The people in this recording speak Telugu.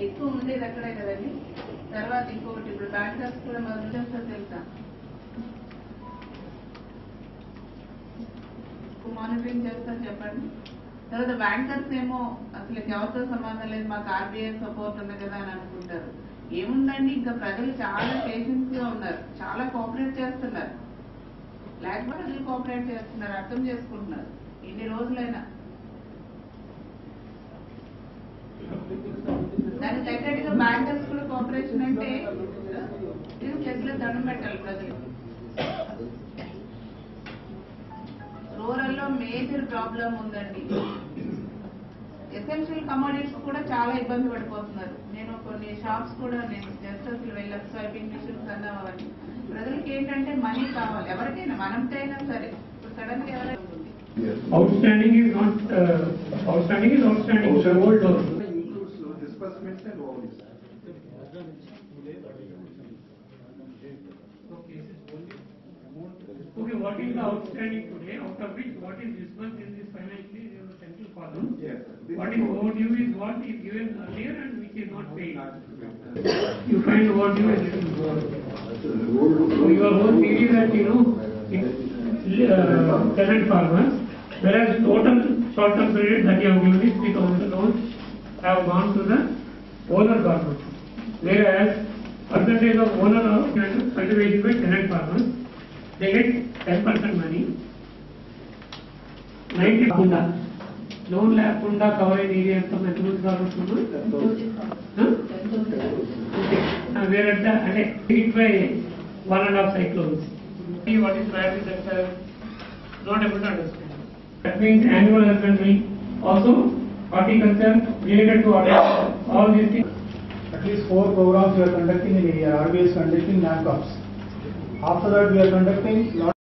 ఎక్కువ ఉండేది అక్కడే కదండి తర్వాత ఇంకొకటి ఇప్పుడు బ్యాంకర్స్ కూడా మొదలు చేస్తారు తెలుసా మానిటరింగ్ చేస్తారు చెప్పండి తర్వాత బ్యాంకర్స్ ఏమో అసలు ఎవరితో సంబంధం లేదు మాకు ఆర్బీఐ సపోర్ట్ ఉంది కదా అని అనుకుంటారు ఏముందండి ఇంకా ప్రజలు చాలా పేషెన్స్ గా ఉన్నారు చాలా కోఆపరేట్ చేస్తున్నారు లేకపోతే ప్రజలు కోఆపరేట్ చేస్తున్నారు అర్థం చేసుకుంటున్నారు ఎన్ని రోజులైనా దానికి తగ్గట్టుగా బ్యాంకర్స్ కూడా కోఆపరేషన్ అంటే ఇది చేతిలో దండం పెట్టాలి ప్రజలు రూరల్ లో మేజర్ ప్రాబ్లం ఉందండి ఎసెన్షియల్ కమోడిటీస్ కూడా చాలా ఇబ్బంది పడిపోతున్నారు నేను కొన్ని షాప్స్ కూడా నేను జస్ట్ అసలు వెళ్ళి స్వైపింగ్ మిషన్స్ అన్నా అవన్నీ ప్రజలకి ఏంటంటే మనీ కావాలి ఎవరికైనా మనంతో అయినా సరే ఇప్పుడు సడన్ గా ఎవరైనా ఉంటుంది Outstanding is not, uh, outstanding is outstanding, it's a old loan. includes loan disbursements and overdues. Okay, what is the outstanding today, out of which what is disbursed in this financial year in the central column? Yes. This What is is overdue. overdue is what is given earlier and which is not paid. Not to be- You find overdue and it is overdue. So your whole theory that, you know, it's, uh, tenant farmers, whereas total short-term period that you have given is three thousand loans have gone to the owner farmers. Whereas percentage of owner of cultivation by tenant farmers, they get ten percent money. Ninety లేకుండా లోన్ లేకుండా కవరేజ్ ఏరియా ఎంత ఎంతమంది కావచ్చు వేరే అంటే eight by one and half cyclones. See what is private sector, not able to understand. That means annual husbandry, also horticulture, related to horticulture, all these things. At least four programs we are conducting in a year, RBI is conducting NACOPS. After that, we are conducting lot